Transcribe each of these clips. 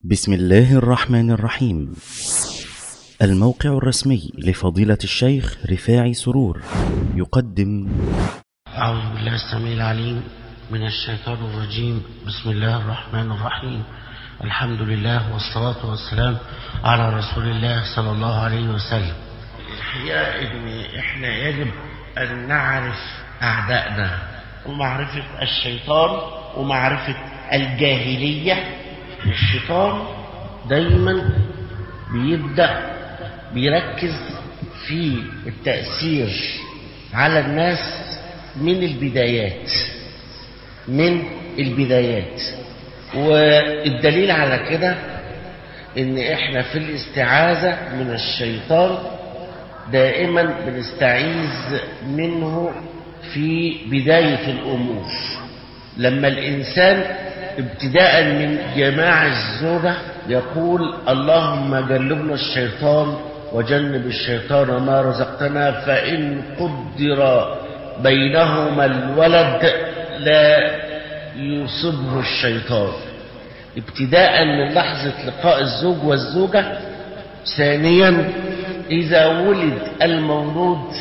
بسم الله الرحمن الرحيم الموقع الرسمي لفضيلة الشيخ رفاعي سرور يقدم أعوذ بالله السميع العليم من الشيطان الرجيم بسم الله الرحمن الرحيم الحمد لله والصلاة والسلام على رسول الله صلى الله عليه وسلم الحقيقة إن إحنا يجب أن نعرف أعدائنا ومعرفة الشيطان ومعرفة الجاهلية الشيطان دايما بيبدأ بيركز في التأثير على الناس من البدايات من البدايات والدليل على كده ان احنا في الاستعاذة من الشيطان دائما بنستعيذ منه في بداية الامور لما الانسان ابتداء من جماع الزوجة يقول اللهم جنبنا الشيطان وجنب الشيطان ما رزقتنا فإن قدر بينهما الولد لا يصبه الشيطان ابتداء من لحظة لقاء الزوج والزوجة ثانيا إذا ولد المولود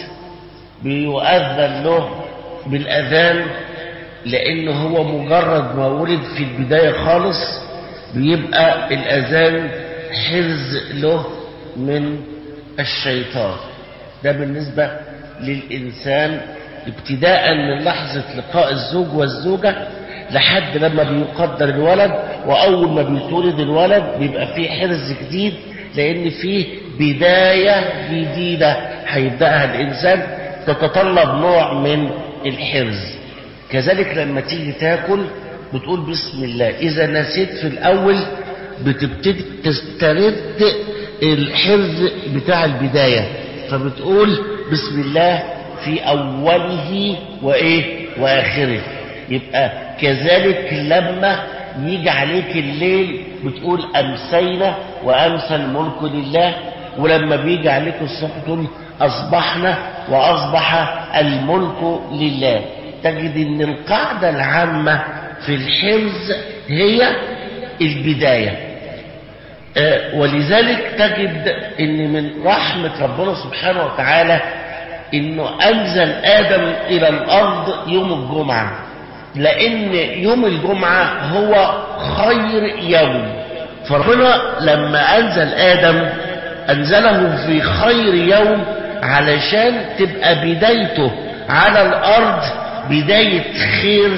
بيؤذن له بالأذان لأنه هو مجرد ما ولد في البداية خالص بيبقى الأذان حرز له من الشيطان ده بالنسبة للإنسان ابتداء من لحظة لقاء الزوج والزوجة لحد لما بيقدر الولد وأول ما بيتولد الولد بيبقى فيه حرز جديد لأن فيه بداية جديدة هيبدأها الإنسان تتطلب نوع من الحرز كذلك لما تيجي تاكل بتقول بسم الله إذا نسيت في الأول بتبتدي تسترد الحرز بتاع البداية فبتقول بسم الله في أوله وإيه وآخره يبقى كذلك لما يجي عليك الليل بتقول أمسينا وأمسى الملك لله ولما بيجي عليك الصبح تقول أصبحنا وأصبح الملك لله تجد ان القاعدة العامة في الحفظ هي البداية آه ولذلك تجد ان من رحمة ربنا سبحانه وتعالى انه انزل ادم الى الارض يوم الجمعة لان يوم الجمعة هو خير يوم فربنا لما انزل ادم انزله في خير يوم علشان تبقى بدايته على الارض بداية خير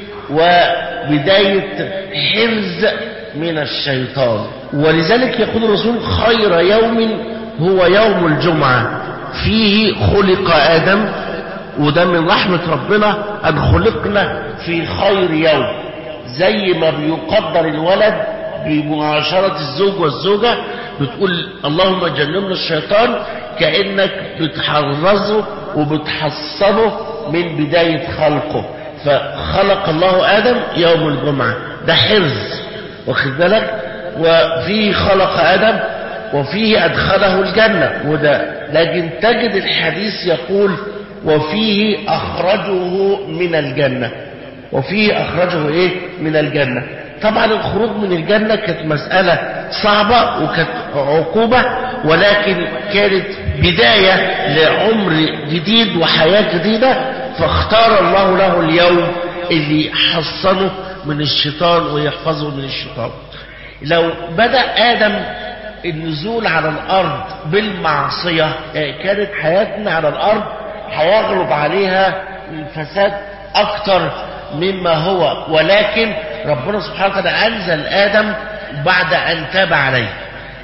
وبداية حرز من الشيطان ولذلك يقول الرسول خير يوم هو يوم الجمعة فيه خلق آدم وده من رحمة ربنا أن خلقنا في خير يوم زي ما بيقدر الولد بمعاشرة الزوج والزوجة بتقول اللهم جنبنا الشيطان كأنك بتحرزه وبتحصنه من بداية خلقه فخلق الله آدم يوم الجمعة ده حرز واخد بالك وفيه خلق آدم وفيه أدخله الجنة وده لكن تجد الحديث يقول وفيه أخرجه من الجنة وفيه أخرجه إيه من الجنة طبعا الخروج من الجنة كانت مسألة صعبة وكانت عقوبة ولكن كانت بداية لعمر جديد وحياة جديدة فاختار الله له اليوم اللي يحصنه من الشيطان ويحفظه من الشيطان لو بدأ آدم النزول على الأرض بالمعصية كانت حياتنا على الأرض هيغلب عليها الفساد أكتر مما هو ولكن ربنا سبحانه وتعالى أنزل آدم بعد أن تاب عليه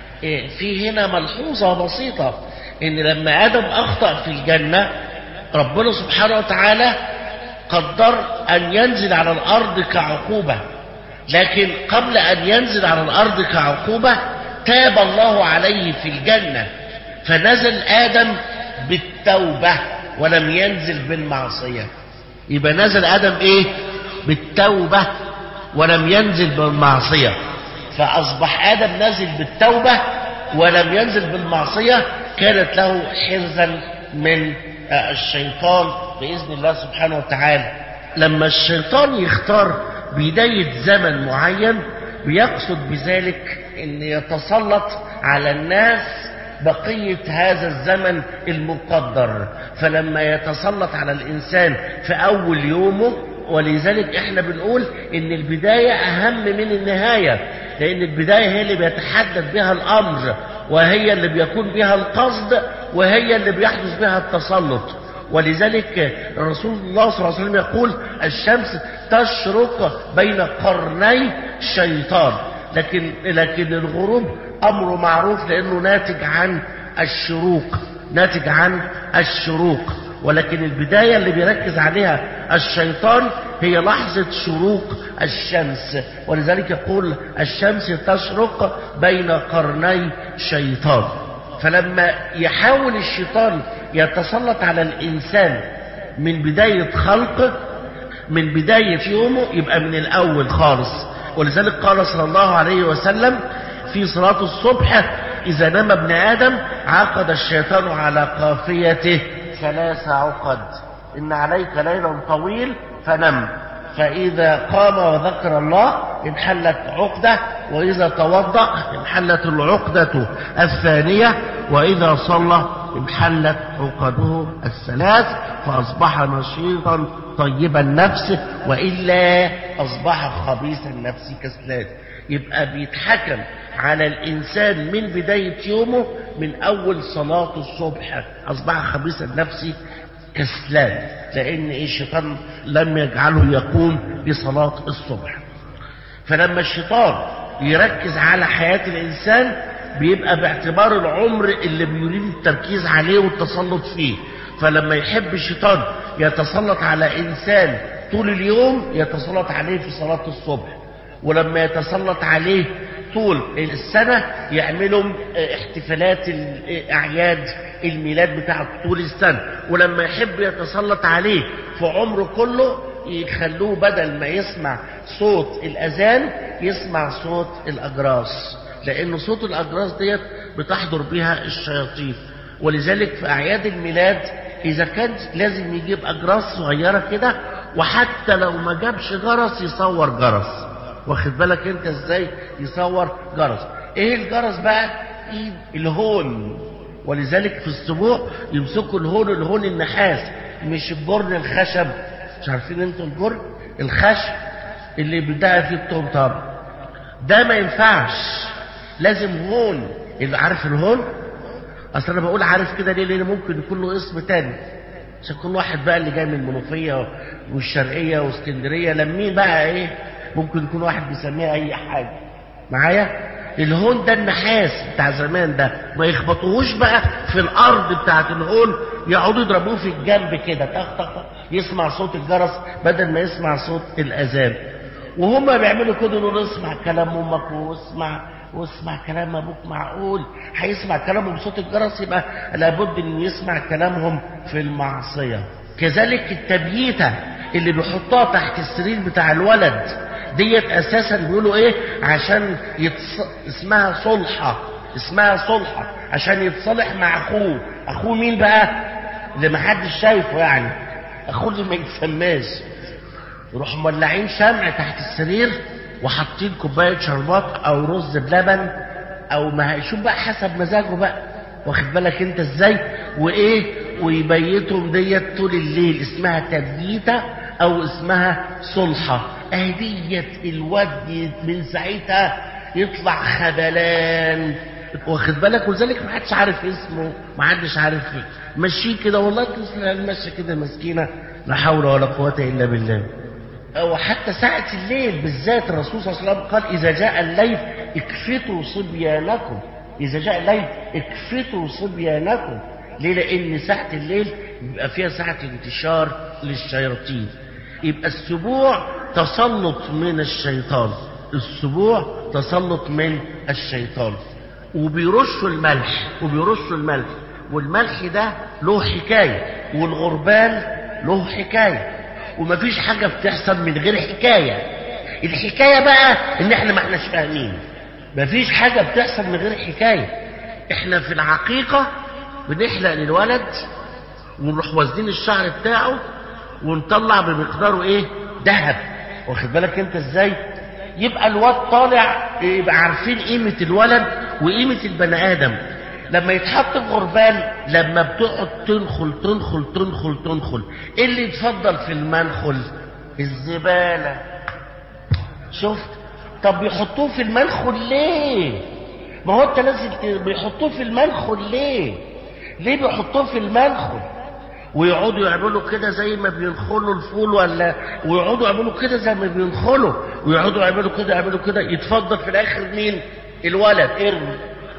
في هنا ملحوظة بسيطة إن لما آدم أخطأ في الجنة ربنا سبحانه وتعالى قدر أن ينزل على الأرض كعقوبة لكن قبل أن ينزل على الأرض كعقوبة تاب الله عليه في الجنة فنزل آدم بالتوبة ولم ينزل بالمعصية يبقى نزل آدم إيه بالتوبة ولم ينزل بالمعصية فأصبح آدم نزل بالتوبة ولم ينزل بالمعصية كانت له حرزا من الشيطان بإذن الله سبحانه وتعالى لما الشيطان يختار بداية زمن معين بيقصد بذلك ان يتسلط على الناس بقية هذا الزمن المقدر فلما يتسلط على الإنسان في أول يومه ولذلك احنا بنقول ان البداية أهم من النهاية لأن البداية هي اللي بيتحدد بها الأمر وهي اللي بيكون بها القصد وهي اللي بيحدث بها التسلط ولذلك رسول الله صلى الله عليه وسلم يقول الشمس تشرق بين قرني الشيطان لكن لكن الغروب امره معروف لانه ناتج عن الشروق ناتج عن الشروق ولكن البدايه اللي بيركز عليها الشيطان هي لحظه شروق الشمس ولذلك يقول الشمس تشرق بين قرني شيطان فلما يحاول الشيطان يتسلط على الانسان من بدايه خلقه من بدايه يومه يبقى من الاول خالص ولذلك قال صلى الله عليه وسلم في صلاة الصبح إذا نام ابن آدم عقد الشيطان على قافيته ثلاث عقد إن عليك ليل طويل فنم فإذا قام وذكر الله انحلت عقدة وإذا توضأ انحلت العقدة الثانية وإذا صلى انحلت عقده الثلاث فأصبح نشيطا طيب النفس وإلا أصبح خبيث النفس كسلان يبقى بيتحكم على الإنسان من بداية يومه من أول صلاة الصبح أصبح خبيث النفس كسلان لأن الشيطان لم يجعله يقوم بصلاة الصبح فلما الشيطان يركز على حياة الإنسان بيبقى باعتبار العمر اللي بيريد التركيز عليه والتسلط فيه فلما يحب الشيطان يتسلط على إنسان طول اليوم يتسلط عليه في صلاة الصبح ولما يتسلط عليه طول السنة يعملوا احتفالات أعياد الميلاد بتاع طول السنة ولما يحب يتسلط عليه في عمره كله يخلوه بدل ما يسمع صوت الأذان يسمع صوت الأجراس لأن صوت الأجراس ديت بتحضر بها الشياطين ولذلك في أعياد الميلاد إذا كان لازم يجيب أجراس صغيرة كده وحتى لو ما جابش جرس يصور جرس واخد بالك انت ازاي يصور جرس ايه الجرس بقى ايد الهون ولذلك في السبوع يمسكوا الهون الهون النحاس مش الجرن الخشب مش عارفين انتوا الجرن الخشب اللي بيدعي فيه الطمطم ده ما ينفعش لازم هون اللي عارف الهون اصل انا بقول عارف كده ليه لان ممكن يكون له اسم تاني عشان كل واحد بقى اللي جاي من المنوفيه والشرقيه واسكندريه لمين بقى ايه ممكن يكون واحد بيسميها اي حاجه معايا الهون ده النحاس بتاع زمان ده ما يخبطوهوش بقى في الارض بتاعت الهون يقعدوا يضربوه في الجنب كده طخ طخ يسمع صوت الجرس بدل ما يسمع صوت الاذان وهم بيعملوا كده يقولوا اسمع كلام امك واسمع واسمع كلام ابوك معقول هيسمع كلامهم بصوت الجرس يبقى لابد ان يسمع كلامهم في المعصيه كذلك التبييته اللي بيحطها تحت السرير بتاع الولد ديت اساسا بيقولوا ايه عشان يتص... اسمها صلحه اسمها صلحه عشان يتصالح مع اخوه اخوه مين بقى اللي محدش شايفه يعني اخوه اللي ما يتسماش يروحوا مولعين شمع تحت السرير وحاطين كوبايه شربات او رز بلبن او ما يشوف بقى حسب مزاجه بقى واخد بالك انت ازاي وايه ويبيتهم ديت طول الليل اسمها تبييته او اسمها صلحه اهي ديت الواد من ساعتها يطلع خبلان واخد بالك ولذلك ما حدش عارف اسمه ما حدش عارف مشيه كده والله تسلم ماشيه كده مسكينه لا حول ولا قوه الا بالله وحتى ساعة الليل بالذات الرسول صلى الله عليه وسلم قال إذا جاء الليل اكفتوا صبيانكم إذا جاء الليل اكفتوا صبيانكم ليه لأن ساعة الليل بيبقى فيها ساعة انتشار للشياطين يبقى السبوع تسلط من الشيطان السبوع تسلط من الشيطان وبيرشوا الملح وبيرشوا الملح والملح ده له حكاية والغربال له حكاية ومفيش حاجة بتحصل من غير حكاية الحكاية بقى ان احنا ما احناش فاهمين مفيش حاجة بتحصل من غير حكاية احنا في العقيقة بنحلق للولد ونروح وازنين الشعر بتاعه ونطلع بمقداره ايه ذهب واخد بالك انت ازاي يبقى الواد طالع يبقى عارفين قيمة الولد وقيمة البني آدم لما يتحط في غربال لما بتقعد تنخل تنخل تنخل تنخل ايه اللي يتفضل في المنخل الزبالة شفت طب بيحطوه في المنخل ليه ما هو انت لازم ت- بيحطوه في المنخل ليه ليه بيحطوه في المنخل ويقعدوا يعملوا كده زي ما بينخلوا الفول ولا ويقعدوا يعملوا كده زي ما بينخلوا ويقعدوا يعملوا كده يعملوا كده يتفضل في الاخر مين الولد ارمي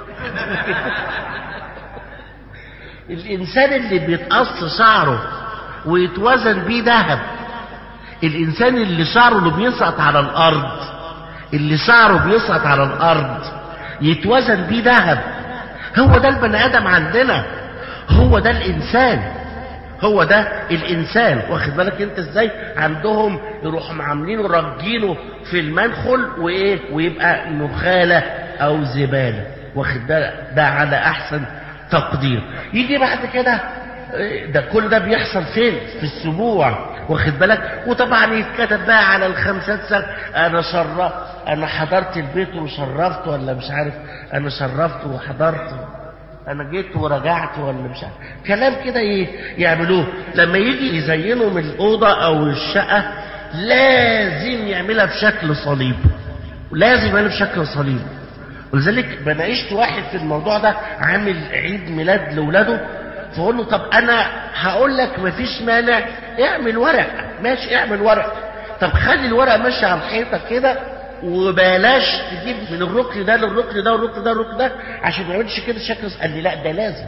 الانسان اللي بيتقص شعره ويتوزن بيه ذهب الانسان اللي شعره اللي بيسقط على الارض اللي شعره بيسقط على الارض يتوزن بيه ذهب هو ده البني ادم عندنا هو ده الانسان هو ده الانسان واخد بالك انت ازاي عندهم يروحوا عاملينه رجينه في المنخل وايه ويبقى نخاله او زباله واخد ده ده على احسن تقدير يجي بعد كده إيه، ده كل ده بيحصل فين في السبوع واخد بالك وطبعا يتكتب بقى على الخمسات سنة انا شرفت انا حضرت البيت وشرفت ولا مش عارف انا شرفت وحضرت انا جيت ورجعت ولا مش عارف كلام كده ي- يعملوه لما يجي يزينوا من الاوضه او الشقه لازم يعملها بشكل صليب لازم يعملها بشكل صليب ولذلك بناقشت واحد في الموضوع ده عامل عيد ميلاد لاولاده فقول له طب انا هقول لك مفيش مانع اعمل ورق ماشي اعمل ورق طب خلي الورق ماشي على الحيطه كده وبلاش تجيب من الركن ده للركن ده والركن ده والركن ده عشان ما يعملش كده شكل قال لي لا ده لازم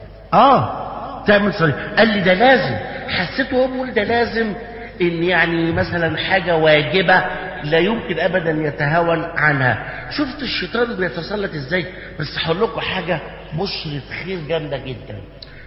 اه تعمل صليب قال لي ده لازم حسيت وهو بيقول ده لازم ان يعني مثلا حاجه واجبه لا يمكن ابدا يتهاون عنها شفت الشيطان بيتسلط ازاي بس هقول لكم حاجه بشرة خير جامده جدا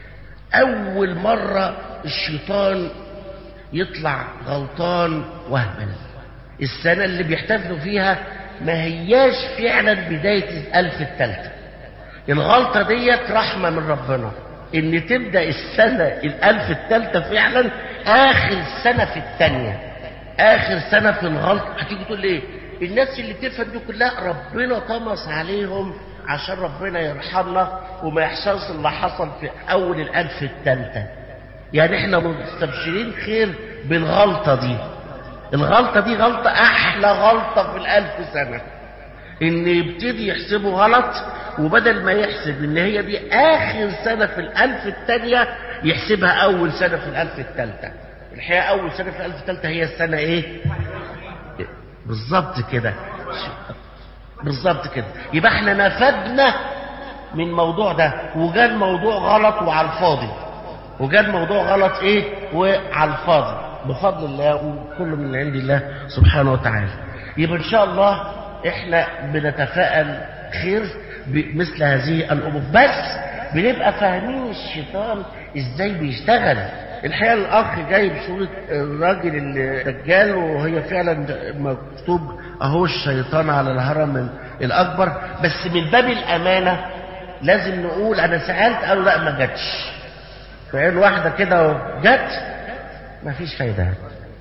اول مره الشيطان يطلع غلطان وهبل السنه اللي بيحتفلوا فيها ما هياش فعلا بدايه الالف الثالثه الغلطة ديت رحمة من ربنا ان تبدأ السنة الالف الثالثة فعلا اخر سنة في الثانية اخر سنة في الغلط هتيجي تقول ليه الناس اللي تفهم دي كلها ربنا طمس عليهم عشان ربنا يرحمنا وما يحصلش اللي حصل في اول الالف الثالثة يعني احنا مستبشرين خير بالغلطة دي الغلطة دي غلطة احلى غلطة في الالف سنة ان يبتدي يحسبه غلط وبدل ما يحسب ان هي دي اخر سنة في الالف التانية يحسبها اول سنة في الالف التالتة الحقيقة اول سنة في الالف التالتة هي السنة ايه بالظبط كده بالظبط كده يبقى احنا نفدنا من الموضوع ده وجا الموضوع غلط وعلى الفاضي وجا الموضوع غلط ايه وعلى الفاضي بفضل الله وكل من عند الله سبحانه وتعالى يبقى ان شاء الله احنا بنتفائل خير بمثل هذه الامور بس بنبقى فاهمين الشيطان ازاي بيشتغل الحقيقه الاخ جايب صوره الراجل الدجال وهي فعلا مكتوب اهو الشيطان على الهرم الاكبر بس من باب الامانه لازم نقول انا سالت قالوا لا ما جاتش فقال واحده كده جت ما فيش فايده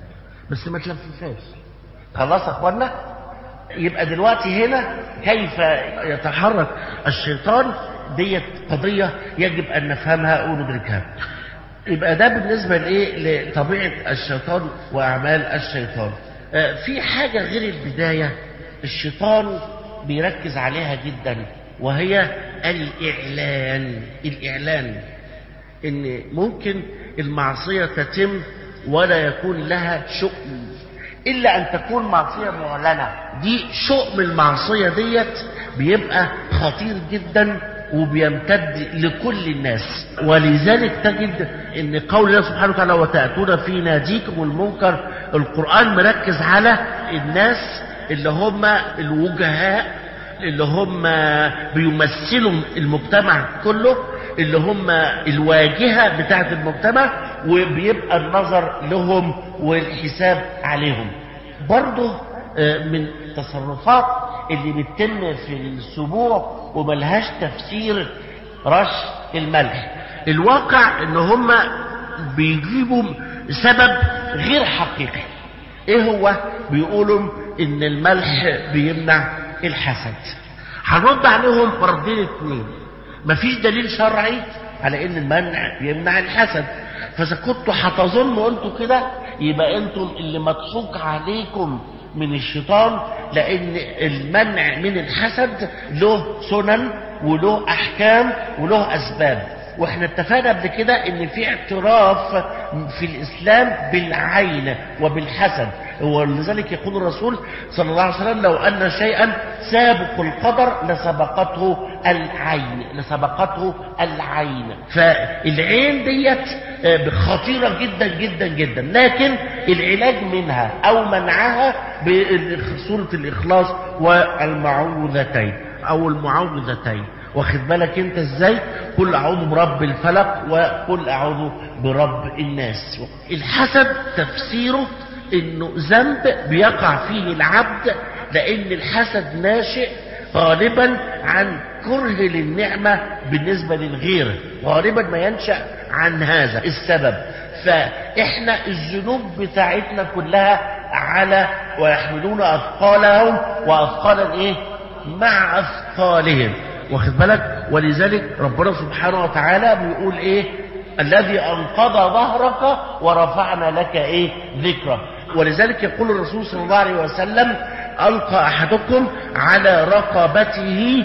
بس ما تلففهاش خلاص يا اخوانا يبقى دلوقتي هنا كيف يتحرك الشيطان ديت قضيه يجب ان نفهمها وندركها يبقى ده بالنسبه لايه لطبيعه الشيطان واعمال الشيطان آه، في حاجه غير البدايه الشيطان بيركز عليها جدا وهي الاعلان الاعلان ان ممكن المعصيه تتم ولا يكون لها شؤم الا ان تكون معصيه معلنه دي شؤم المعصيه ديت بيبقى خطير جدا وبيمتد لكل الناس ولذلك تجد ان قول الله سبحانه وتعالى وتاتون في ناديكم المنكر القران مركز على الناس اللي هم الوجهاء اللي هم بيمثلوا المجتمع كله اللي هم الواجهه بتاعه المجتمع وبيبقى النظر لهم والحساب عليهم برضه آه، من التصرفات اللي بتتم في السبوع وملهاش تفسير رش الملح الواقع ان هم بيجيبوا سبب غير حقيقي ايه هو بيقولوا ان الملح بيمنع الحسد هنرد عليهم بردين اتنين مفيش دليل شرعي على ان المنع يمنع الحسد فاذا كنتوا هتظنوا انتوا كده يبقى انتم اللي مضحوك عليكم من الشيطان لان المنع من الحسد له سنن وله احكام وله اسباب واحنا اتفقنا قبل كده ان في اعتراف في الاسلام بالعين وبالحسد ولذلك يقول الرسول صلى الله عليه وسلم لو ان شيئا سابق القدر لسبقته العين لسبقته العين فالعين ديت خطيرة جدا جدا جدا لكن العلاج منها او منعها بسورة الاخلاص والمعوذتين او المعوذتين واخد بالك انت ازاي قل اعوذ برب الفلق وقل اعوذ برب الناس الحسد تفسيره انه ذنب بيقع فيه العبد لان الحسد ناشئ غالبا عن كره للنعمة بالنسبة للغير غالبا ما ينشأ عن هذا السبب فاحنا الذنوب بتاعتنا كلها على ويحملون اثقالهم واثقالا ايه مع اثقالهم واخد بالك ولذلك ربنا سبحانه وتعالى بيقول ايه الذي انقض ظهرك ورفعنا لك ايه ذكرك ولذلك يقول الرسول صلى الله عليه وسلم القى احدكم على رقبته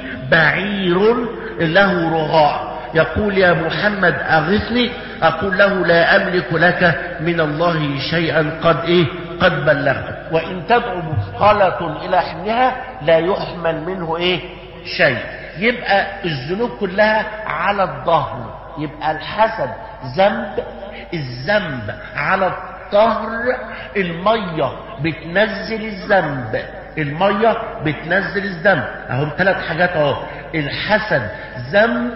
بعير له رغاء يقول يا محمد اغثني اقول له لا املك لك من الله شيئا قد ايه قد بلغت وان تدعو مثقلة الى حملها لا يحمل منه ايه شيء يبقى الذنوب كلها على الظهر يبقى الحسد ذنب الذنب على الظهر المية بتنزل الذنب المية بتنزل الذنب اهم ثلاث حاجات اهو الحسد ذنب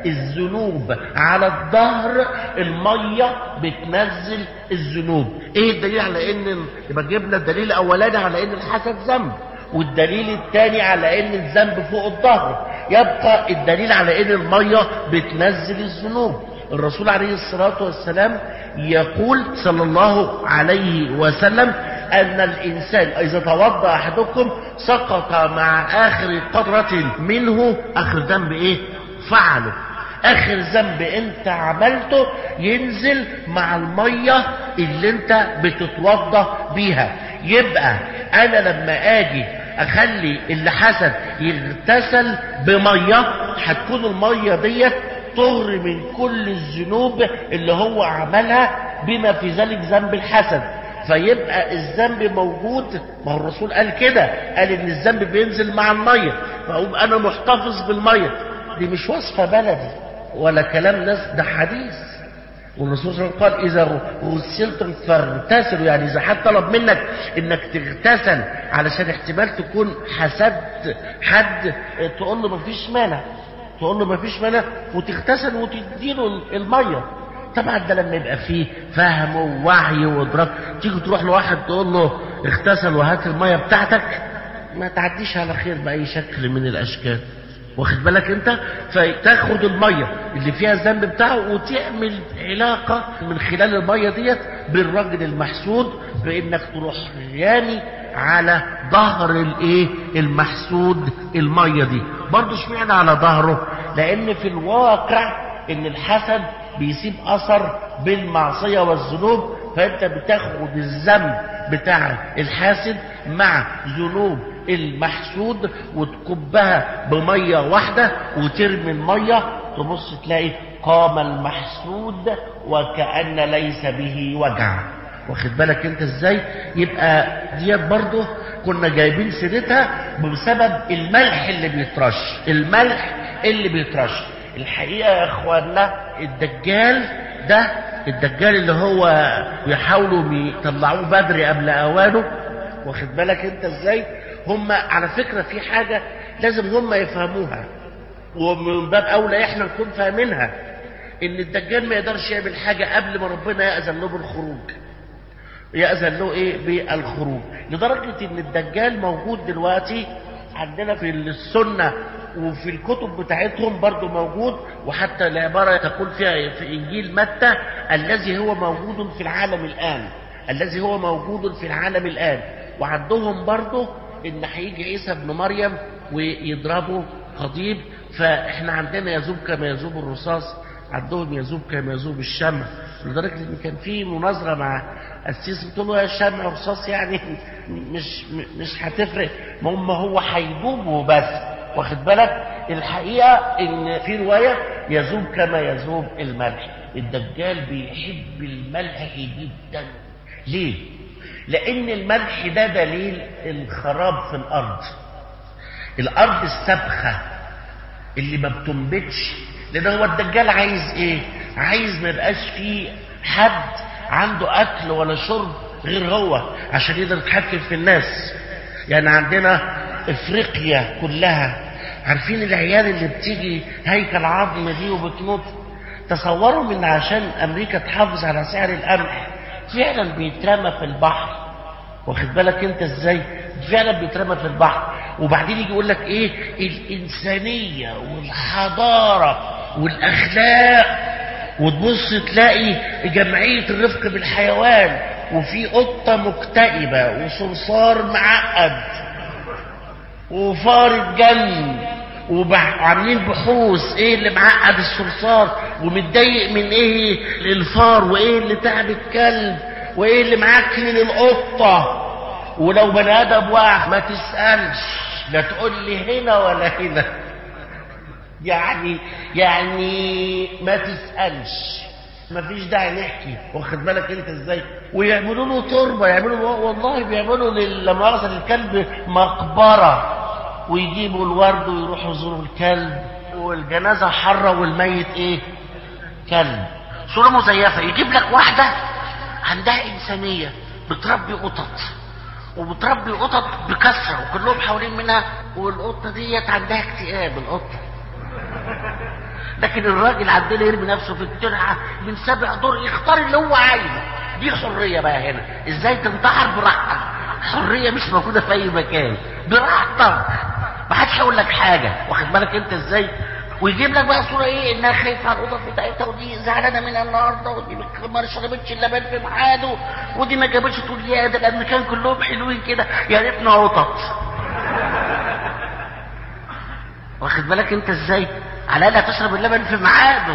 الذنوب على الظهر المية بتنزل الذنوب ايه الدليل على ان يبقى جبنا الدليل الاولاني على ان الحسد ذنب والدليل الثاني على ان الذنب فوق الظهر يبقى الدليل على ان المية بتنزل الذنوب الرسول عليه الصلاة والسلام يقول صلى الله عليه وسلم أن الإنسان إذا توضأ أحدكم سقط مع آخر قطرة منه آخر ذنب إيه فعله آخر ذنب أنت عملته ينزل مع المية اللي أنت بتتوضأ بيها يبقى أنا لما أجي أخلي اللي حسد يغتسل بمية هتكون المية ديت طهر من كل الذنوب اللي هو عملها بما في ذلك ذنب الحسد فيبقى الذنب موجود ما هو الرسول قال كده قال ان الذنب بينزل مع الميه فاقوم انا محتفظ بالميه دي مش وصفه بلدي ولا كلام ناس ده حديث والرسول صلى الله عليه وسلم قال اذا غسلتم فاغتسلوا يعني اذا حد طلب منك انك تغتسل علشان احتمال تكون حسدت حد تقول له مفيش مانع تقول له مفيش مانع وتغتسل وتديله الميه طبعا ده لما يبقى فيه فهم ووعي وادراك تيجي تروح لواحد تقول له اغتسل وهات الميه بتاعتك ما تعديش على خير باي شكل من الاشكال واخد بالك انت فتاخد الميه اللي فيها الذنب بتاعه وتعمل علاقه من خلال الميه ديت بالراجل المحسود بانك تروح رامي على ظهر الايه المحسود الميه دي برضه اشمعنى على ظهره لان في الواقع ان الحسد بيسيب اثر بالمعصيه والذنوب فانت بتاخد الذنب بتاع الحاسد مع ذنوب المحسود وتكبها بميه واحده وترمي الميه تبص تلاقي قام المحسود وكأن ليس به وجع واخد بالك انت ازاي يبقى ديت برضه كنا جايبين سيرتها بسبب الملح اللي بيترش الملح اللي بيترش الحقيقه يا اخوانا الدجال ده الدجال اللي هو بيحاولوا يطلعوه بدري قبل اوانه واخد بالك انت ازاي هم على فكره في حاجه لازم هم يفهموها ومن باب اولى احنا نكون فاهمينها ان الدجال ما يقدرش يعمل حاجه قبل ما ربنا ياذن له بالخروج يأذن له ايه بالخروج لدرجة ان الدجال موجود دلوقتي عندنا في السنة وفي الكتب بتاعتهم برضو موجود وحتى العبارة تقول فيها في انجيل متى الذي هو موجود في العالم الان الذي هو موجود في العالم الان وعندهم برضو ان هيجي عيسى ابن مريم ويضربه قضيب فاحنا عندنا يذوب كما يذوب الرصاص عندهم يذوب كما يذوب الشمع لدرجه ان كان في مناظره مع السيسي بتقول له يا شمع رصاص يعني مش مش هتفرق ما هم هو هيذوب وبس واخد بالك الحقيقه ان في روايه يذوب كما يذوب الملح الدجال بيحب الملح جدا ليه لان الملح ده دليل الخراب في الارض الارض السبخه اللي ما بتنبتش لان هو الدجال عايز ايه عايز ما يبقاش فيه حد عنده اكل ولا شرب غير هو عشان يقدر يتحكم في الناس يعني عندنا افريقيا كلها عارفين العيال اللي بتيجي هيكل عظم دي وبتموت تصوروا من عشان امريكا تحافظ على سعر القمح فعلا بيترمى في البحر واخد بالك انت ازاي فعلا بيترمى في البحر وبعدين يجي يقول لك ايه الانسانيه والحضاره والاخلاق وتبص تلاقي جمعيه الرفق بالحيوان وفي قطه مكتئبه وصرصار معقد وفار اتجن وعاملين بحوث ايه اللي معقد الصرصار ومتضايق من ايه الفار وايه اللي تعب الكلب وايه اللي معكن القطه ولو بني ادم وقع ما تسالش لا تقول لي هنا ولا هنا يعني يعني ما تسالش ما فيش داعي نحكي واخد بالك انت ازاي ويعملوا له تربه يعملوا له والله بيعملوا للمؤاخذه للكلب مقبره ويجيبوا الورد ويروحوا يزوروا الكلب والجنازه حره والميت ايه كلب صوره مزيفه يجيب لك واحده عندها انسانيه بتربي قطط وبتربي قطط بكثره وكلهم حوالين منها والقطه ديت عندها اكتئاب القطه لكن الراجل عندنا يرمي نفسه في الترعه من سبع دور يختار اللي هو عايزه دي حريه بقى هنا ازاي تنتحر براحتك حريه مش موجوده في اي مكان براحتك ما حدش هيقول لك حاجه واخد بالك انت ازاي ويجيب لك بقى صوره ايه انها خايفه على القطط بتاعتها ودي زعلانه منها النهارده ودي ما شربتش اللبن في ميعاده ودي ما جابتش تقول يا ده الامريكان كلهم حلوين كده يا ريتنا قطط واخد بالك انت ازاي على الاقل تشرب اللبن في ميعاده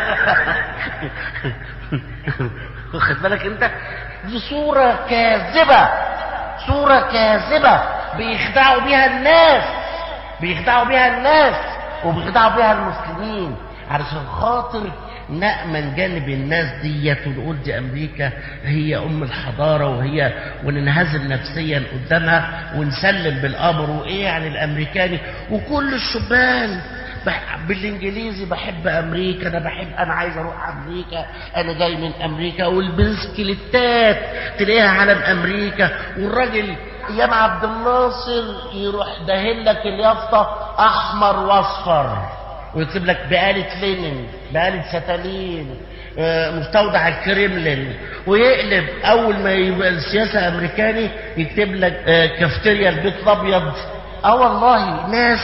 واخد بالك انت دي صوره كاذبه صوره كاذبه بيخدعوا بيها الناس بيخدعوا بيها الناس وبيخدعوا بيها المسلمين علشان خاطر نأمن جانب الناس ديت ونقول دي أمريكا هي أم الحضارة وهي وننهزم نفسيا قدامها ونسلم بالأمر وإيه يعني الأمريكاني وكل الشبان بالانجليزي بحب امريكا انا بحب انا عايز اروح امريكا انا جاي من امريكا والبسكليتات تلاقيها علم امريكا والراجل ايام عبد الناصر يروح داهن لك اليافطه احمر واصفر ويكتب لك بقالة لينين بقالة ستالين مستودع الكريملين ويقلب اول ما يبقى السياسه امريكاني يكتب لك كافتيريا البيت الابيض اه والله ناس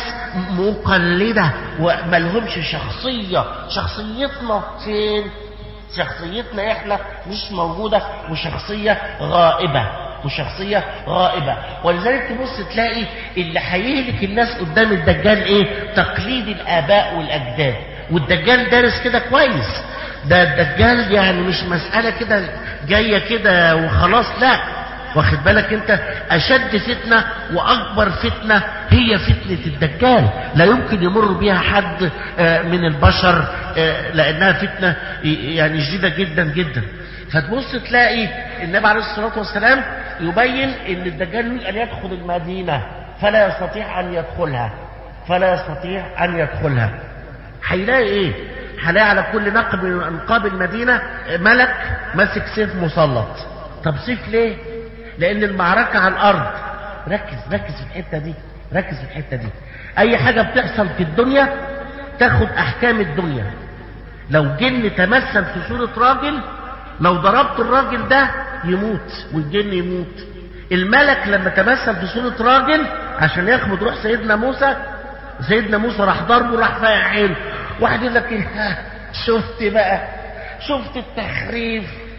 مقلده وملهمش شخصيه شخصيتنا فين شخصيتنا احنا مش موجوده وشخصيه غائبه وشخصية غائبة ولذلك تبص تلاقي اللي هيهلك الناس قدام الدجال ايه تقليد الآباء والأجداد والدجال دارس كده كويس ده الدجال يعني مش مسألة كده جاية كده وخلاص لا واخد بالك انت اشد فتنة واكبر فتنة هي فتنة الدجال لا يمكن يمر بها حد من البشر لانها فتنة يعني شديدة جدا جدا فتبص تلاقي النبي عليه الصلاة والسلام يبين ان الدجال يريد ان يدخل المدينة فلا يستطيع ان يدخلها فلا يستطيع ان يدخلها هيلاقي ايه هلاقي على كل نقب من انقاب المدينة ملك ماسك سيف مسلط طب سيف ليه لان المعركة على الارض ركز ركز في الحتة دي ركز في الحتة دي اي حاجة بتحصل في الدنيا تاخد احكام الدنيا لو جن تمثل في صورة راجل لو ضربت الراجل ده يموت والجن يموت الملك لما تمثل في صورة راجل عشان ياخد روح سيدنا موسى سيدنا موسى راح ضربه راح فايع عينه واحد يقول لك شفت بقى شفت التخريف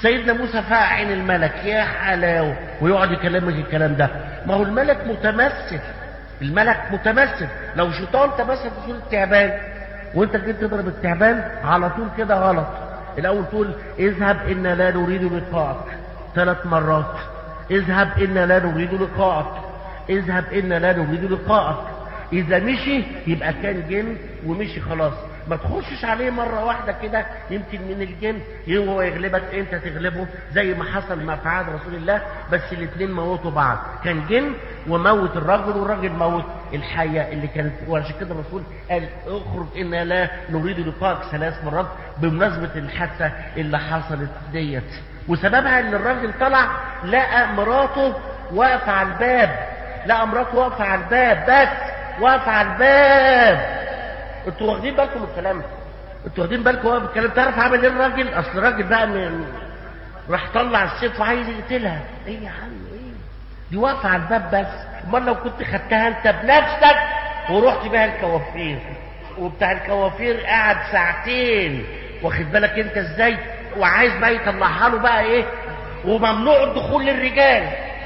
سيدنا موسى فاق عين الملك يا حلاوه ويقعد يكلمك الكلام ده ما هو الملك متمثل الملك متمثل لو شيطان تمثل في صوره تعبان وانت جيت تضرب التعبان على طول كده غلط الاول تقول اذهب انا لا نريد لقاءك ثلاث مرات اذهب انا لا نريد لقاءك اذهب انا لا نريد لقاءك اذا مشي يبقى كان جن ومشي خلاص ما تخشش عليه مرة واحدة كده يمكن من الجن هو يغلبك انت تغلبه زي ما حصل مع في عهد رسول الله بس الاثنين موتوا بعض كان جن وموت الرجل والراجل موت الحية اللي كانت وعشان كده الرسول قال اخرج انا لا نريد لقائك ثلاث مرات بمناسبة الحادثة اللي حصلت ديت وسببها ان الراجل طلع لقى مراته واقفة على الباب لقى مراته واقفة على الباب بس واقفة على الباب انتوا واخدين بالكم من الكلام انتوا واخدين بالكم هو بالكلام تعرف عمل ايه الراجل اصل الراجل بقى من راح طلع السيف وعايز يقتلها ايه يا عم ايه دي واقفه على الباب بس امال لو كنت خدتها انت بنفسك ورحت بيها الكوافير وبتاع الكوافير قعد ساعتين واخد بالك انت ازاي وعايز بقى يطلعها له بقى ايه وممنوع الدخول للرجال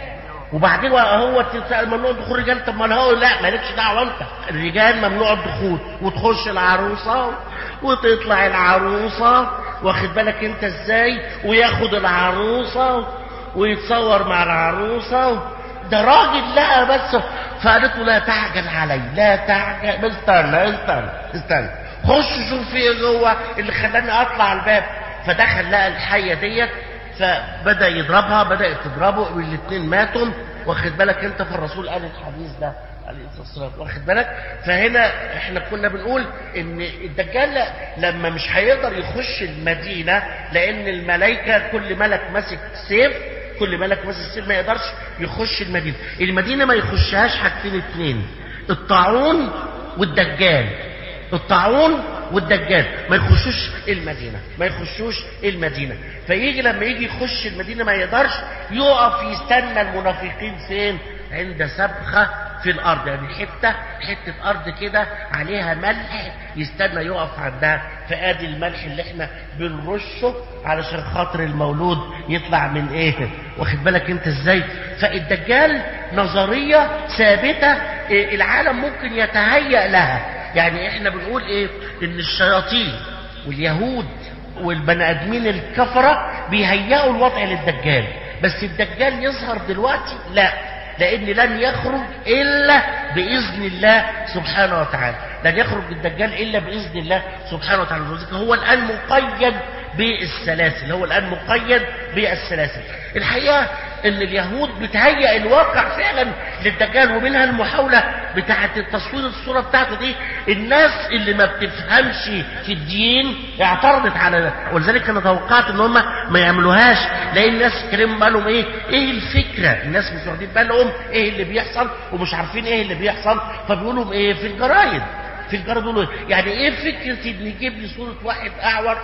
وبعدين هو تسأل ممنوع دخول الرجال طب ما هو لا مالكش دعوه انت الرجال ممنوع الدخول وتخش العروسه وتطلع العروسه واخد بالك انت ازاي وياخد العروسه ويتصور مع العروسه ده راجل لقى بس فقالت له لا تعجل علي لا تعجل بس استنى استنى استنى خش شوف في ايه جوه اللي خلاني اطلع الباب فدخل لقى الحيه ديت فبدا يضربها بدات تضربه والاثنين ماتوا واخد بالك انت فالرسول قال الحديث ده عليه الصلاه والسلام واخد بالك فهنا احنا كنا بنقول ان الدجال لما مش هيقدر يخش المدينه لان الملائكه كل ملك ماسك سيف كل ملك ماسك سيف ما يقدرش يخش المدينه المدينه ما يخشهاش حاجتين اتنين الطاعون والدجال الطاعون والدجال ما يخشوش المدينة ما يخشوش المدينة فيجي لما يجي يخش المدينة ما يقدرش يقف يستنى المنافقين فين عند سبخة في الأرض يعني حتة حتة أرض كده عليها ملح يستنى يقف عندها فآدي الملح اللي احنا بنرشه علشان خاطر المولود يطلع من ايه واخد بالك انت ازاي فالدجال نظرية ثابتة إيه العالم ممكن يتهيأ لها يعني احنا بنقول ايه ان الشياطين واليهود والبني ادمين الكفره بيهيئوا الوضع للدجال بس الدجال يظهر دلوقتي لا لان لن يخرج الا باذن الله سبحانه وتعالى لن يخرج الدجال الا باذن الله سبحانه وتعالى هو الان مقيد بالسلاسل هو الان مقيد بالسلاسل الحقيقه ان اليهود بتهيئ الواقع فعلا للدجال ومنها المحاولة بتاعة تصوير الصورة بتاعته دي الناس اللي ما بتفهمش في الدين اعترضت على ولذلك انا توقعت ان هم ما يعملوهاش لان الناس كلام بالهم ايه ايه الفكرة الناس مش واخدين بالهم ايه اللي بيحصل ومش عارفين ايه اللي بيحصل فبيقولوا ايه في الجرايد في الجرايد بيقولوا يعني ايه فكرة ان يجيب لي صورة واحد اعور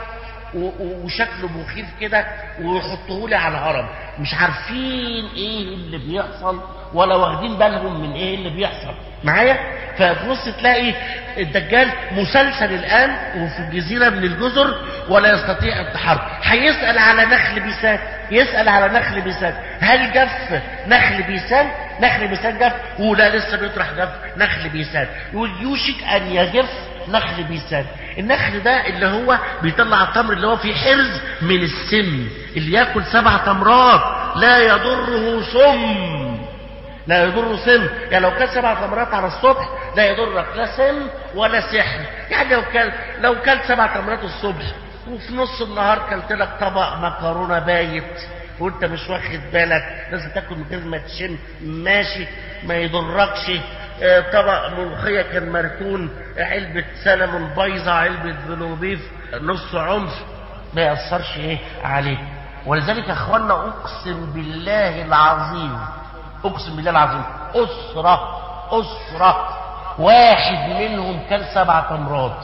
وشكله مخيف كده ويحطوه لي على الهرم مش عارفين ايه اللي بيحصل ولا واخدين بالهم من ايه اللي بيحصل معايا فتبص تلاقي الدجال مسلسل الان وفي جزيره من الجزر ولا يستطيع التحرك هيسال على نخل بيسان يسال على نخل بيسان هل جف نخل بيسان نخل بيسان جف ولا لسه بيطرح جف نخل بيسان يقول يوشك ان يجف نخل بيسان النخل ده اللي هو بيطلع التمر اللي هو فيه حرز من السم اللي ياكل سبع تمرات لا يضره سم لا يضره سم يعني لو كان سبع تمرات على الصبح لا يضرك لا سم ولا سحر يعني لو كان لو كان سبع تمرات الصبح وفي نص النهار كلت لك طبق مكرونه بايت وانت مش واخد بالك لازم تاكل من غير ما تشم ماشي ما يضركش طبق ملوخية كان مركون علبة سلمون بايظة علبة بلوبيف نص عنف ما يأثرش ايه عليه ولذلك يا اخوانا اقسم بالله العظيم اقسم بالله العظيم اسرة اسرة واحد منهم كان سبع تمرات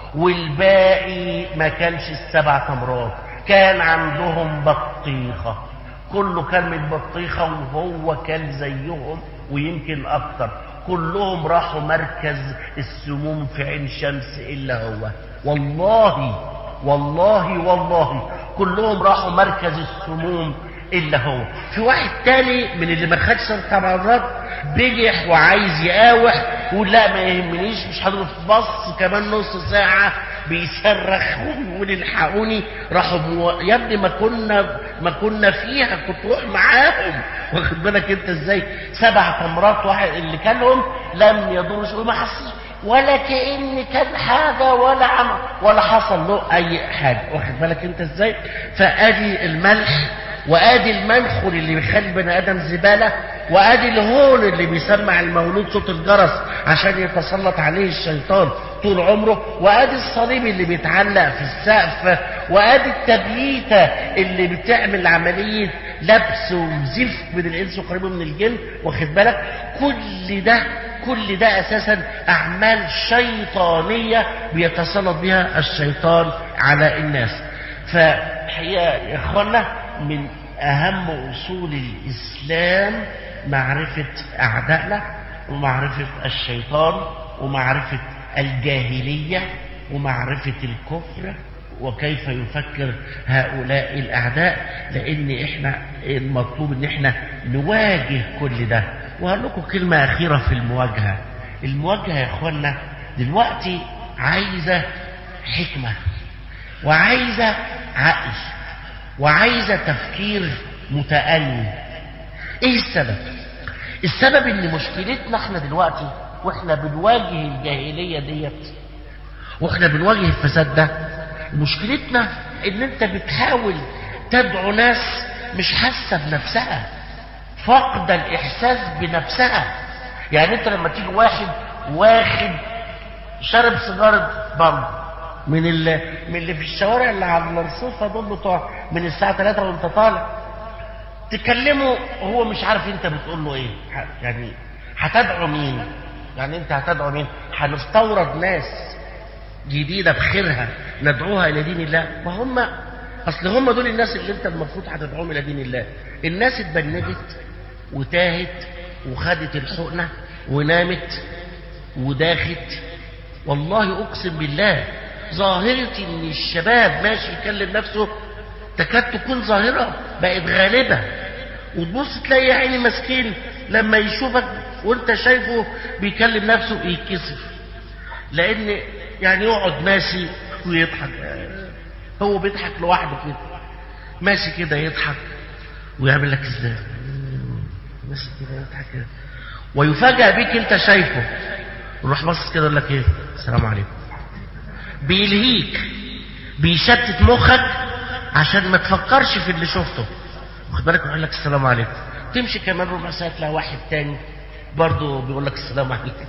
والباقي ما كانش السبع تمرات كان عندهم بطيخة كله كان من بطيخة وهو كان زيهم ويمكن اكتر كلهم راحوا مركز السموم في عين شمس الا هو والله والله والله كلهم راحوا مركز السموم الا هو في واحد تاني من اللي ما خدش ست مرات بجح وعايز يقاوح يقول لا ما يهمنيش مش هضرب في بص كمان نص ساعه بيصرخ ويقول الحقوني راحوا مو... يا ابني ما كنا ما كنا فيها كنت روح معاهم واخد بالك انت ازاي سبع تمرات واحد اللي كانهم لم يضرش وما حسش ولا كأن كان حاجة ولا عمل ولا حصل له أي حاجة واخد بالك أنت إزاي فأدي الملح وادي المنخل اللي بيخلي البني ادم زباله وادي الهون اللي بيسمع المولود صوت الجرس عشان يتسلط عليه الشيطان طول عمره وادي الصليب اللي بيتعلق في السقف وادي التبييته اللي بتعمل عمليه لبس وزفت من الانس وقريبه من الجن واخد بالك كل ده كل ده اساسا اعمال شيطانيه بيتسلط بها الشيطان على الناس فحقيقه يا اخوانا من أهم أصول الإسلام معرفة أعدائنا ومعرفة الشيطان ومعرفة الجاهلية ومعرفة الكفر وكيف يفكر هؤلاء الأعداء لأن إحنا المطلوب إن إحنا نواجه كل ده وهقول لكم كلمة أخيرة في المواجهة المواجهة يا إخوانا دلوقتي عايزة حكمة وعايزة عقل وعايزة تفكير متأني ايه السبب السبب ان مشكلتنا احنا دلوقتي واحنا بنواجه الجاهلية ديت واحنا بنواجه الفساد ده مشكلتنا ان انت بتحاول تدعو ناس مش حاسة بنفسها فقد الاحساس بنفسها يعني انت لما تيجي واحد واخد شرب سيجارة بامب من اللي من اللي في الشوارع اللي على الرصيفه دول بتوع من الساعه 3 وانت طالع تكلمه هو مش عارف انت بتقول له ايه يعني هتدعو مين يعني انت هتدعو مين هنستورد ناس جديده بخيرها ندعوها الى دين الله ما هم اصل هم دول الناس اللي انت المفروض هتدعوهم الى دين الله الناس اتبنجت وتاهت وخدت الحقنه ونامت وداخت والله اقسم بالله ظاهرة ان الشباب ماشي يكلم نفسه تكاد تكون ظاهرة بقت غالبة وتبص تلاقي يا عيني مسكين لما يشوفك وانت شايفه بيكلم نفسه يتكسف لان يعني يقعد ماشي ويضحك هو بيضحك لوحده كده ماشي كده يضحك ويعمل لك ازاي ماشي كده يضحك كده ويفاجأ بيك انت شايفه ويروح باصص كده يقول لك ايه السلام عليكم بيلهيك بيشتت مخك عشان ما تفكرش في اللي شفته واخد بالك يقول لك السلام عليكم تمشي كمان ربع ساعه تلاقي واحد تاني برضه بيقول لك السلام عليكم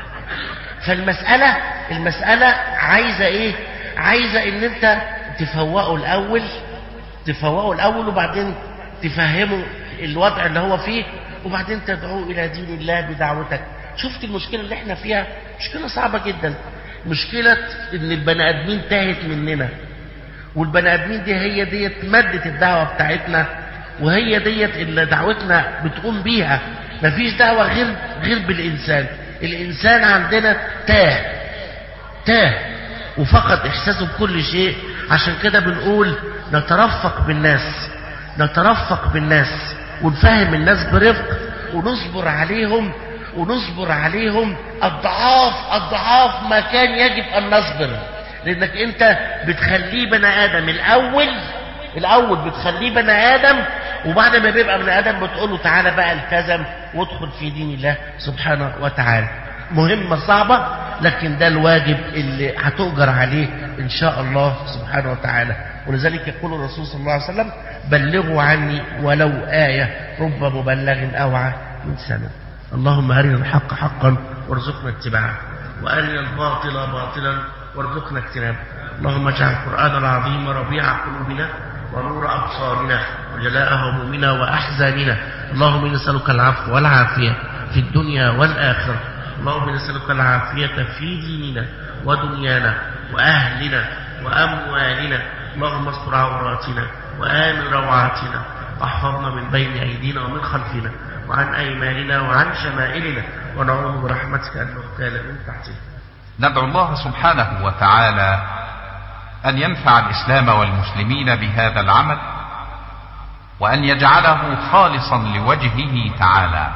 فالمساله المساله عايزه ايه عايزه ان انت تفوقه الاول تفوقه الاول وبعدين تفهمه الوضع اللي هو فيه وبعدين تدعوه الى دين الله بدعوتك شفت المشكله اللي احنا فيها مشكله صعبه جدا مشكلة ان البني ادمين تاهت مننا والبني ادمين دي هي ديت مادة الدعوة بتاعتنا وهي ديت اللي دعوتنا بتقوم بيها مفيش دعوة غير غير بالانسان الانسان عندنا تاه تاه وفقد احساسه بكل شيء عشان كده بنقول نترفق بالناس نترفق بالناس ونفهم الناس برفق ونصبر عليهم ونصبر عليهم اضعاف اضعاف ما كان يجب ان نصبر لانك انت بتخليه بني ادم الاول الاول بتخليه بني ادم وبعد ما بيبقى بني ادم بتقول له تعالى بقى التزم وادخل في دين الله سبحانه وتعالى مهمة صعبة لكن ده الواجب اللي هتؤجر عليه ان شاء الله سبحانه وتعالى ولذلك يقول الرسول صلى الله عليه وسلم بلغوا عني ولو آية رب مبلغ أوعى من سنة اللهم أرنا الحق حقا وارزقنا اتباعه وأرنا الباطل باطلا وارزقنا اجتنابه اللهم اجعل القرآن العظيم ربيع قلوبنا ونور أبصارنا وجلاء همومنا وأحزاننا اللهم إنا نسألك العفو والعافية في الدنيا والآخرة اللهم إنا نسألك العافية في ديننا ودنيانا وأهلنا وأموالنا اللهم استر عوراتنا وآمن روعاتنا واحفظنا من بين أيدينا ومن خلفنا وعن أيماننا وعن شمائلنا ونعوذ برحمتك أن نغتال من تحتنا ندعو الله سبحانه وتعالى أن ينفع الإسلام والمسلمين بهذا العمل وأن يجعله خالصا لوجهه تعالى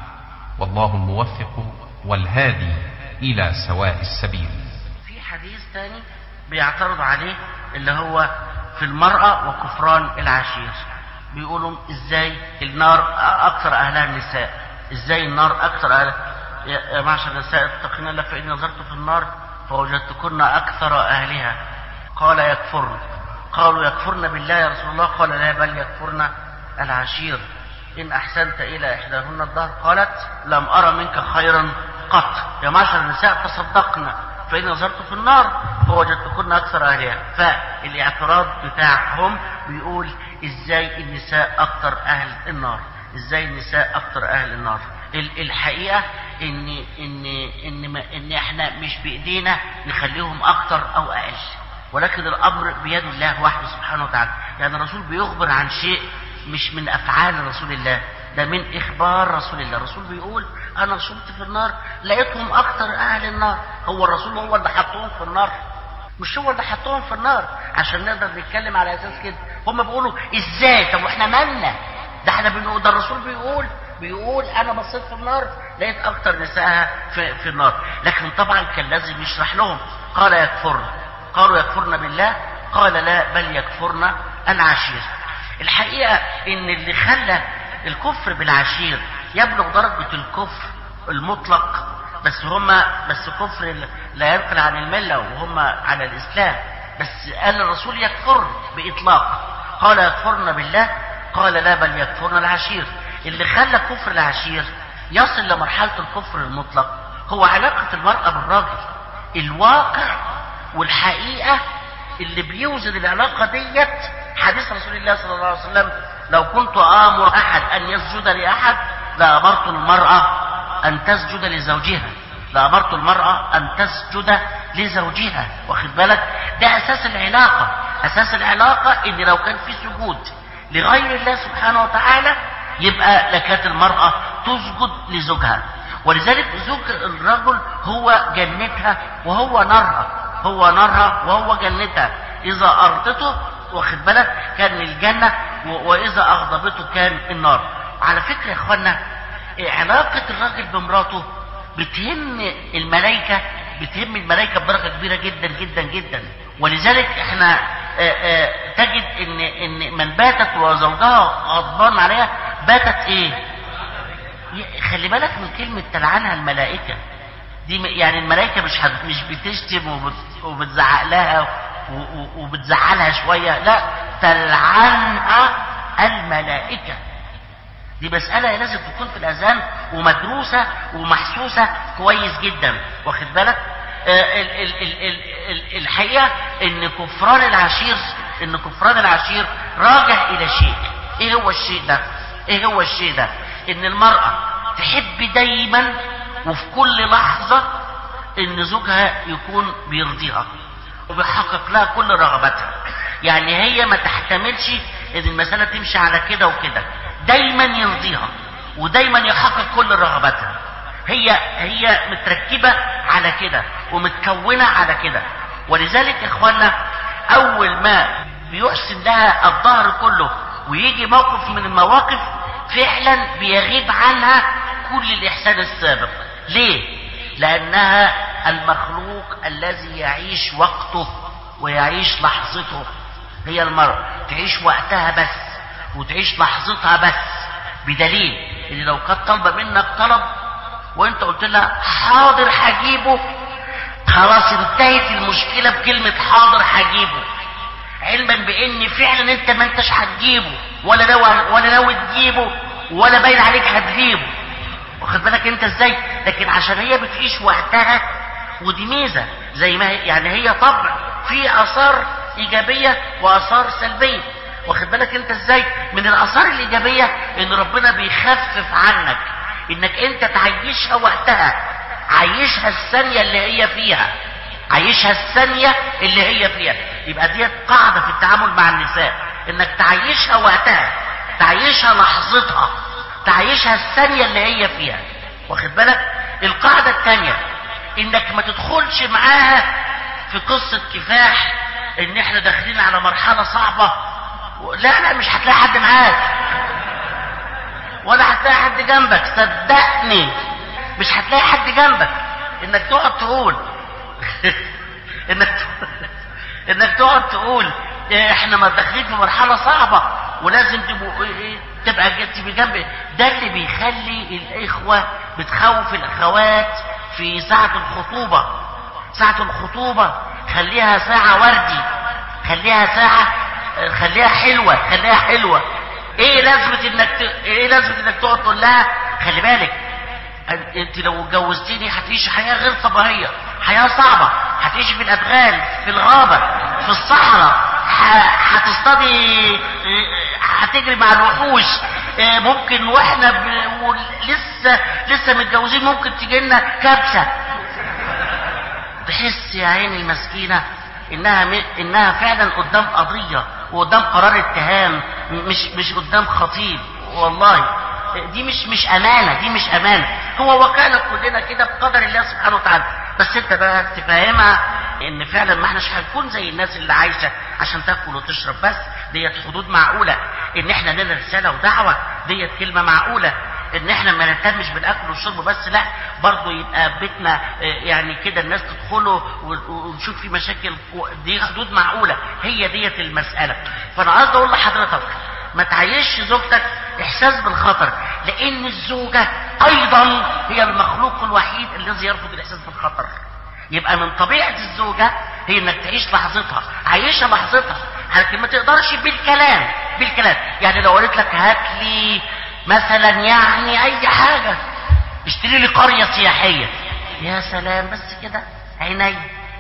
والله الموفق والهادي إلى سواء السبيل في حديث تاني بيعترض عليه اللي هو في المرأة وكفران العشير بيقولوا ازاي النار اكثر اهلها النساء ازاي النار اكثر اهلها يا يا معشر النساء اتقين الله فاني نظرت في النار فوجدتكن اكثر اهلها قال يكفرن قالوا يكفرن بالله يا رسول الله قال لا بل يكفرن العشير ان احسنت الى احداهن الدهر قالت لم ارى منك خيرا قط يا معشر النساء تصدقنا فإن نظرت في النار فوجدتكن أكثر أهلها فالاعتراض بتاعهم بيقول إزاي النساء أكثر أهل النار إزاي النساء أكثر أهل النار ال- الحقيقة إن إن إن ما إن إحنا مش بإيدينا نخليهم أكثر أو أقل ولكن الأمر بيد الله وحده سبحانه وتعالى يعني الرسول بيخبر عن شيء مش من أفعال رسول الله ده من إخبار رسول الله الرسول بيقول أنا صمت في النار لقيتهم أكثر أهل النار هو الرسول هو اللي حطهم في النار مش هو اللي حطهم في النار عشان نقدر نتكلم على أساس كده هم بيقولوا إزاي طب وإحنا مالنا ده احنا بنقول ده الرسول بيقول بيقول انا بصيت في النار لقيت اكتر نسائها في, في النار لكن طبعا كان لازم يشرح لهم قال يكفرن قالوا يكفرن بالله قال لا بل يكفرن العشير الحقيقة ان اللي خلى الكفر بالعشير يبلغ درجة الكفر المطلق بس هما بس كفر لا ينقل عن الملة وهم على الإسلام بس قال الرسول يكفر بإطلاق قال يكفرن بالله قال لا بل يكفرن العشير اللي خلى كفر العشير يصل لمرحلة الكفر المطلق هو علاقة المرأة بالراجل الواقع والحقيقة اللي بيوزن العلاقة ديت حديث رسول الله صلى الله عليه وسلم لو كنت آمر أحد أن يسجد لأحد لأمرت المرأة أن تسجد لزوجها لأمرت المرأة أن تسجد لزوجها واخد بالك ده أساس العلاقة أساس العلاقة إن لو كان في سجود لغير الله سبحانه وتعالى يبقى لكانت المرأة تسجد لزوجها ولذلك زوج الرجل هو جنتها وهو نارها هو نارها وهو جنتها إذا أرضته واخد بالك كان الجنة و- وإذا أغضبته كان النار على فكرة يا إخوانا علاقة الراجل بمراته بتهم الملائكة بتهم الملائكة بدرجة كبيرة جدا جدا جدا ولذلك احنا آه، آه، تجد ان ان من باتت وزوجها غضبان عليها باتت ايه ي- خلي بالك من كلمة تلعنها الملائكة دي م- يعني الملائكة مش هت- مش بتشتم وبت- وبتزعق لها و- و- وبتزعلها شوية لا تلعنها الملائكة دي مسألة لازم تكون في الأذهان ومدروسة ومحسوسة كويس جدا واخد بالك آه، ال- ال- ال- ال- ال- الحقيقة ان كفران العشير ان كفران العشير راجع الى شيء ايه هو الشيء ده ايه هو الشيء ده ان المرأة تحب دايما وفي كل لحظة ان زوجها يكون بيرضيها وبيحقق لها كل رغباتها يعني هي ما تحتملش ان المسألة تمشي على كده وكده دايما يرضيها ودايما يحقق كل رغباتها هي هي متركبة على كده ومتكونة على كده ولذلك يا اخوانا اول ما بيحسن لها الظهر كله ويجي موقف من المواقف فعلا بيغيب عنها كل الاحسان السابق ليه لانها المخلوق الذي يعيش وقته ويعيش لحظته هي المرأة تعيش وقتها بس وتعيش لحظتها بس بدليل ان لو كانت طالبه منك طلب وانت قلت لها حاضر هجيبه خلاص انتهت المشكله بكلمه حاضر هجيبه علما بان فعلا انت ما انتش هتجيبه ولا ناوي ولا ناوي تجيبه ولا باين عليك هتجيبه واخد بالك انت ازاي لكن عشان هي بتعيش وقتها ودي ميزه زي ما هي يعني هي طبع في اثار ايجابيه واثار سلبيه واخد بالك انت ازاي من الاثار الايجابيه ان ربنا بيخفف عنك انك انت تعيشها وقتها عيشها الثانيه اللي هي فيها عيشها الثانيه اللي هي فيها يبقى دي قاعده في التعامل مع النساء انك تعيشها وقتها تعيشها لحظتها تعيشها الثانيه اللي هي فيها واخد بالك القاعده الثانيه انك ما تدخلش معاها في قصه كفاح ان احنا داخلين على مرحله صعبه و- لا لا مش هتلاقي حد معاك ولا هتلاقي حد جنبك صدقني مش هتلاقي حد جنبك انك تقعد تقول انك انك تقعد تقول إيه احنا ما داخلين في مرحله صعبه ولازم تبقوا إيه تبقى ج- تبقى جنب ده اللي بيخلي الاخوه بتخوف الاخوات في ساعه الخطوبه ساعه الخطوبه خليها ساعه وردي خليها ساعه آه، خليها حلوه خليها حلوه ايه لازمه انك ت... ايه لازمه انك تقعد تقول لها خلي بالك أن- انت لو اتجوزتني هتعيشي حياه غير طبيعيه حياه صعبه هتعيشي في الادغال في الغابه في الصحراء ه- هتصطادي اه، هتجري مع الوحوش اه، ممكن واحنا ب... و- لسه لسه متجوزين ممكن تيجي لنا كبسه تحس يا عيني المسكينة إنها م... إنها فعلا قدام قضية وقدام قرار اتهام مش مش قدام خطيب والله دي مش مش أمانة دي مش أمانة هو وكالة كلنا كده بقدر الله سبحانه وتعالى بس أنت بقى تفهمها إن فعلا ما احناش هنكون زي الناس اللي عايشة عشان تاكل وتشرب بس ديت حدود معقولة إن احنا لنا رسالة ودعوة ديت كلمة معقولة ان احنا ما نهتمش بالاكل والشرب بس لا برضه يبقى بيتنا آه، يعني كده الناس تدخله و- ونشوف في مشاكل و- دي حدود معقوله هي ديت المساله فانا عايز اقول لحضرتك ما تعيش زوجتك احساس بالخطر لان الزوجه ايضا هي المخلوق الوحيد الذي يرفض الاحساس بالخطر يبقى من طبيعه الزوجه هي انك تعيش لحظتها عايشه لحظتها لكن ما تقدرش بالكلام بالكلام يعني لو قالت لك هات لي مثلا يعني اي حاجه اشتري لي قريه سياحيه يا سلام بس كده عيني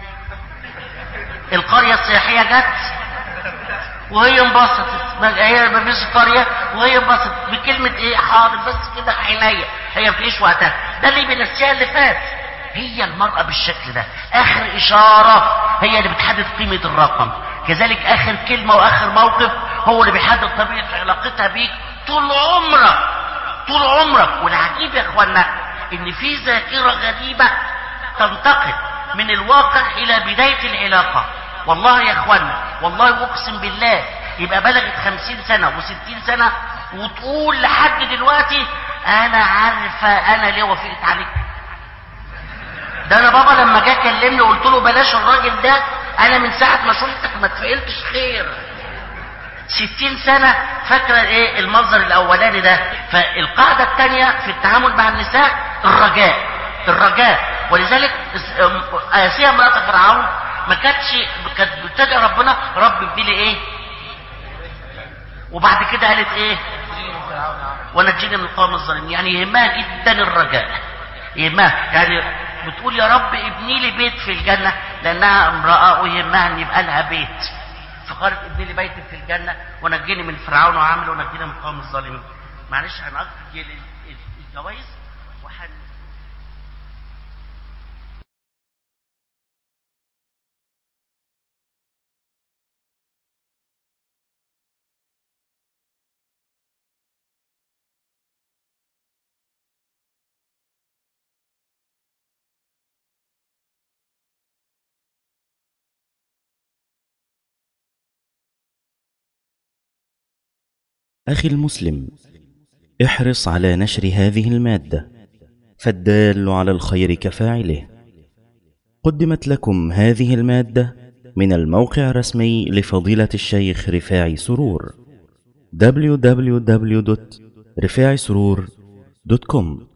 القريه السياحيه جت وهي انبسطت ما- هي ما فيش قريه وهي انبسطت بكلمه ايه حاضر بس كده عينيا هي ما فيش وقتها ده اللي بينسيها اللي فات هي المرأة بالشكل ده آخر إشارة هي اللي بتحدد قيمة الرقم كذلك آخر كلمة وآخر موقف هو اللي بيحدد طبيعة علاقتها بيك طول عمرك طول عمرك والعجيب يا اخوانا ان في ذاكرة غريبة تنتقل من الواقع الى بداية العلاقة والله يا اخوانا والله اقسم بالله يبقى بلغت خمسين سنة وستين سنة وتقول لحد دلوقتي انا عارفة انا ليه وافقت عليك ده انا بابا لما جه كلمني قلت له بلاش الراجل ده انا من ساعة ما شفتك ما اتفقلتش خير ستين سنة فاكرة ايه المنظر الاولاني ده فالقاعدة الثانية في التعامل مع النساء الرجاء الرجاء ولذلك اس- ام- آسيا امرأة فرعون ما كانتش كانت بتدعي ربنا رب ابني لي ايه وبعد كده قالت ايه ونجيني من القوم الظالمين يعني يهمها جدا الرجاء يهمها يعني بتقول يا رب ابني لي بيت في الجنة لأنها امرأة ويهمها أن يبقى لها بيت فقالت ابني لي بيت في الجنة ونجيني من فرعون وعامل ونجيني من القوم الظالمين معلش هنأجل الجوائز وحن أخي المسلم احرص على نشر هذه المادة فالدال على الخير كفاعله قدمت لكم هذه المادة من الموقع الرسمي لفضيلة الشيخ رفاعي سرور www.رفاعي سرور.com